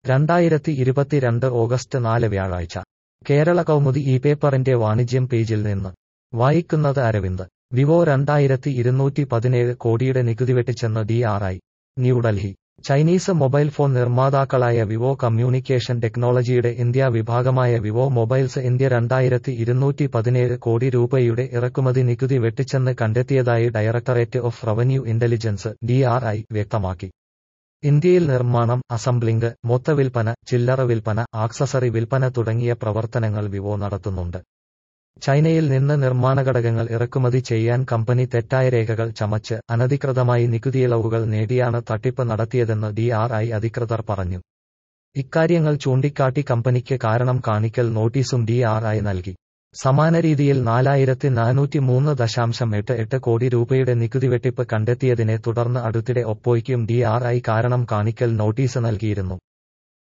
രണ്ടായിരത്തി ഇരുപത്തിരണ്ട് ഓഗസ്റ്റ് നാല് വ്യാഴാഴ്ച കേരള കൗമുദി ഈ പേപ്പറിന്റെ വാണിജ്യം പേജിൽ നിന്ന് വായിക്കുന്നത് അരവിന്ദ് വിവോ രണ്ടായിരത്തി ഇരുന്നൂറ്റി പതിനേഴ് കോടിയുടെ നികുതി വെട്ടിച്ചെന്ന് D R I New Delhi Chinese mobile phone നിർമ്മാതാക്കളായ Vivo communication ടെക്നോളജിയുടെ ഇന്ത്യ വിഭാഗമായ വിവോ മൊബൈൽസ് ഇന്ത്യ രണ്ടായിരത്തി ഇരുന്നൂറ്റി പതിനേഴ് കോടി രൂപയുടെ ഇറക്കുമതി നികുതി വെട്ടിച്ചെന്ന് കണ്ടെത്തിയതായി directorate of revenue intelligence D R I വ്യക്തമാക്കി ഇന്ത്യയിൽ നിർമ്മാണം അസംബ്ലിംഗ് മൊത്തവിൽപ്പന ചില്ലറ വിൽപ്പന ആക്സസറി വിൽപ്പന തുടങ്ങിയ പ്രവർത്തനങ്ങൾ വിവോ നടത്തുന്നുണ്ട് ചൈനയിൽ നിന്ന് നിർമ്മാണ ഘടകങ്ങൾ ഇറക്കുമതി ചെയ്യാൻ കമ്പനി തെറ്റായ രേഖകൾ ചമച്ച് അനധികൃതമായി നികുതിയിളവുകൾ നേടിയാണ് തട്ടിപ്പ് നടത്തിയതെന്ന് ഡി ആർ ഐ അധികൃതർ പറഞ്ഞു ഇക്കാര്യങ്ങൾ ചൂണ്ടിക്കാട്ടി കമ്പനിക്ക് കാരണം കാണിക്കൽ നോട്ടീസും ഡി ആർ ഐ നൽകി സമാന രീതിയിൽ നാലായിരത്തി നാനൂറ്റി മൂന്ന് ദശാംശം എട്ട് എട്ട് കോടി രൂപയുടെ നികുതി വെട്ടിപ്പ് കണ്ടെത്തിയതിനെ തുടർന്ന് അടുത്തിടെ ഒപ്പോയ്ക്കും ഡി ആർ ഐ കാരണം കാണിക്കൽ നോട്ടീസ് നൽകിയിരുന്നു